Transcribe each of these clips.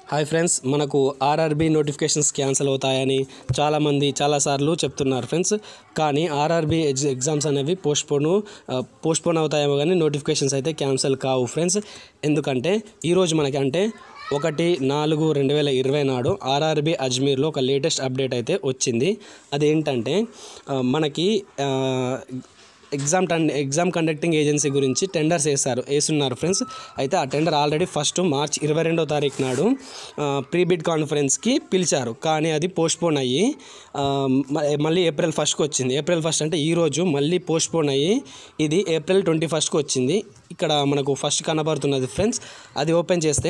hi friends మనకు RRB notifications cancel అవుతాయని చాలామంది చాలాసార్లు చెప్తున్నారు ఫ్రెండ్స్ కానీ ఆర్ఆర్బి ఎగ్జ్ ఎగ్జామ్స్ అనేవి పోస్ట్పోను పోస్ట్పోన్ అవుతాయేమో కానీ నోటిఫికేషన్స్ అయితే క్యాన్సిల్ కావు ఫ్రెండ్స్ ఎందుకంటే ఈరోజు మనకి అంటే ఒకటి నాలుగు రెండు వేల ఇరవై నాడు ఆర్ఆర్బి అజ్మీర్లో ఒక లేటెస్ట్ అప్డేట్ అయితే వచ్చింది అదేంటంటే ఆ, మనకి ఆ, ఎగ్జామ్ టన్ ఎగ్జామ్ కండక్టింగ్ ఏజెన్సీ గురించి టెండర్స్ వేస్తారు వేస్తున్నారు ఫ్రెండ్స్ అయితే ఆ టెండర్ ఆల్రెడీ ఫస్ట్ మార్చ్ ఇరవై రెండో తారీఖు నాడు ప్రీ బిడ్ కాన్ఫరెన్స్కి పిలిచారు కానీ అది పోస్ట్పోన్ అయ్యి ఆ, మ- మళ్ళీ ఏప్రిల్ ఫస్ట్కి వచ్చింది ఏప్రిల్ ఫస్ట్ అంటే ఈరోజు మళ్ళీ పోస్ట్పోన్ అయ్యి ఇది ఏప్రిల్ ట్వంటీ ఫస్ట్కి వచ్చింది ఇక్కడ మనకు ఫస్ట్ కనబడుతున్నది ఫ్రెండ్స్ అది ఓపెన్ చేస్తే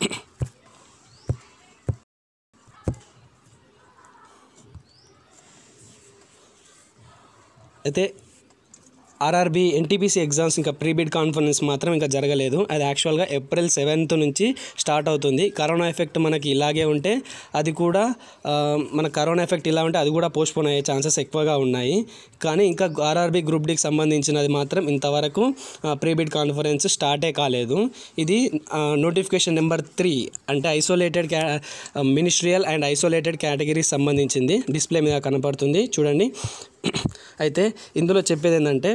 అయితే ఆర్ఆర్బి ఎన్టీపీసీ ఎగ్జామ్స్ ఇంకా ప్రీ బిడ్ కాన్ఫరెన్స్ మాత్రం ఇంకా జరగలేదు అది యాక్చువల్గా ఏప్రిల్ సెవెంత్ నుంచి స్టార్ట్ అవుతుంది కరోనా ఎఫెక్ట్ మనకి ఇలాగే ఉంటే అది కూడా ఆ, మన కరోనా ఎఫెక్ట్ ఇలా ఉంటే అది కూడా పోస్ట్పోన్ అయ్యే ఛాన్సెస్ ఎక్కువగా ఉన్నాయి కానీ ఇంకా ఆర్ఆర్బి గ్రూప్ డికి సంబంధించినది మాత్రం ఇంతవరకు ప్రీ బిడ్ కాన్ఫరెన్స్ స్టార్టే కాలేదు ఇది నోటిఫికేషన్ నెంబర్ త్రీ అంటే ఐసోలేటెడ్ క్యా మినిస్ట్రియల్ అండ్ ఐసోలేటెడ్ కేటగిరీకి సంబంధించింది డిస్ప్లే మీద కనపడుతుంది చూడండి అయితే ఇందులో చెప్పేది ఏంటంటే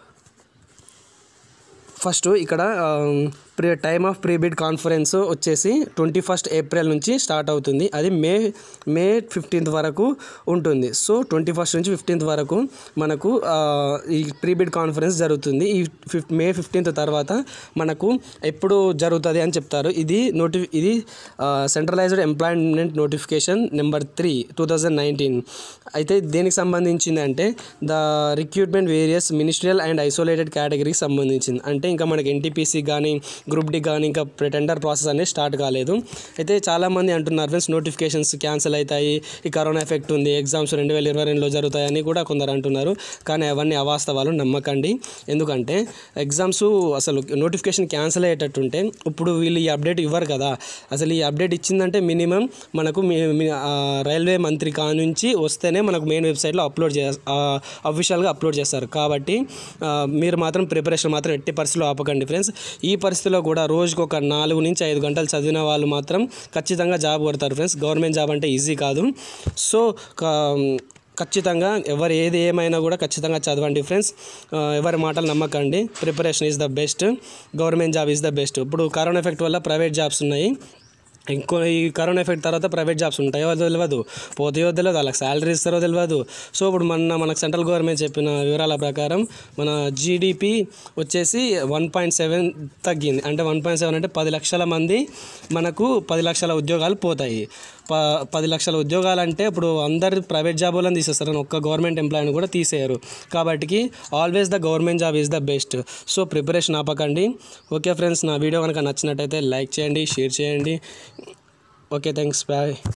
ఫస్ట్ ఇక్కడ pre time of pre bid conference వచ్చేసి ట్వంటీ ఫస్ట్ ఏప్రిల్ నుంచి స్టార్ట్ అవుతుంది అది మే మే ఫిఫ్టీన్త్ వరకు ఉంటుంది సో ట్వంటీ ఫస్ట్ నుంచి ఫిఫ్టీన్త్ వరకు మనకు ఆ, ఈ ప్రీ బిడ్ కాన్ఫరెన్స్ జరుగుతుంది ఈ ఫిఫ్ మే ఫిఫ్టీన్త్ తర్వాత మనకు ఎప్పుడు జరుగుతుంది అని చెప్తారు ఇది నోటి ఇది centralised employment notification number three two thousand nineteen అయితే దేనికి సంబంధించింది అంటే the recruitment various ministerial and isolated కేటగిరీకి సంబంధించింది అంటే ఇంకా మనకి ఎన్టీపీసీ కానీ గ్రూప్ డి కానీ ఇంకా టెండర్ ప్రాసెస్ అనేది స్టార్ట్ కాలేదు అయితే చాలామంది అంటున్నారు ఫ్రెండ్స్ నోటిఫికేషన్స్ క్యాన్సిల్ అవుతాయి ఈ కరోనా ఎఫెక్ట్ ఉంది ఎగ్జామ్స్ రెండు వేల ఇరవై రెండులో జరుగుతాయని కూడా కొందరు అంటున్నారు కానీ అవన్నీ అవాస్తవాలు నమ్మకండి ఎందుకంటే ఎగ్జామ్స్ అసలు నోటిఫికేషన్ క్యాన్సిల్ అయ్యేటట్టుంటే ఇప్పుడు వీళ్ళు ఈ అప్డేట్ ఇవ్వరు కదా అసలు ఈ అప్డేట్ ఇచ్చిందంటే మినిమం మనకు మీ- మీ- ఆ, రైల్వే మంత్రి కా నుంచి వస్తేనే మనకు మెయిన్ వెబ్సైట్లో అప్లోడ్ చే అఫీషియల్గా అప్లోడ్ చేస్తారు కాబట్టి ఆ, మీరు మాత్రం ప్రిపరేషన్ మాత్రం ఎట్టి పరిస్థితిలో ఆపకండి ఫ్రెండ్స్ ఈ పరిస్థితిలో కూడా రోజుకు ఒక నాలుగు నుంచి ఐదు గంటలు చదివిన వాళ్ళు మాత్రం ఖచ్చితంగా జాబ్ కొడతారు ఫ్రెండ్స్ గవర్నమెంట్ జాబ్ అంటే ఈజీ కాదు సో కా- ఖచ్చితంగా ఎవరు ఏది ఏమైనా కూడా ఖచ్చితంగా చదవండి ఫ్రెండ్స్ ఆ, ఎవరి మాటలు నమ్మకండి preparation is the best government job is the best ఇప్పుడు కరోనా ఎఫెక్ట్ వల్ల ప్రైవేట్ జాబ్స్ ఉన్నాయి ఇంకో ఈ కరోనా ఎఫెక్ట్ తర్వాత ప్రైవేట్ జాబ్స్ ఉంటాయో తెలియదు పోతాయో తెలియదు వాళ్ళకి శాలరీ ఇస్తారో తెలియదు సో ఇప్పుడు మొన్న మనకు సెంట్రల్ గవర్నమెంట్ చెప్పిన వివరాల ప్రకారం మన జీడిపి వచ్చేసి వన్ పాయింట్ సెవెన్ తగ్గింది అంటే వన్ పాయింట్ సెవెన్ అంటే పది లక్షల మంది మనకు పది లక్షల ఉద్యోగాలు పోతాయి ప పది లక్షల ఉద్యోగాలు అంటే ఇప్పుడు అందరు ప్రైవేట్ జాబ్ వాళ్ళని తీసేస్తారు ఒక్క గవర్నమెంట్ ఎంప్లాయీని కూడా తీసేయరు కాబట్టి always the government job is the best so preparation ఆపకండి ఓకే ఫ్రెండ్స్ నా వీడియో కనుక నచ్చినట్టయితే లైక్ చేయండి షేర్ చేయండి ఓకే థ్యాంక్స్ బాయ్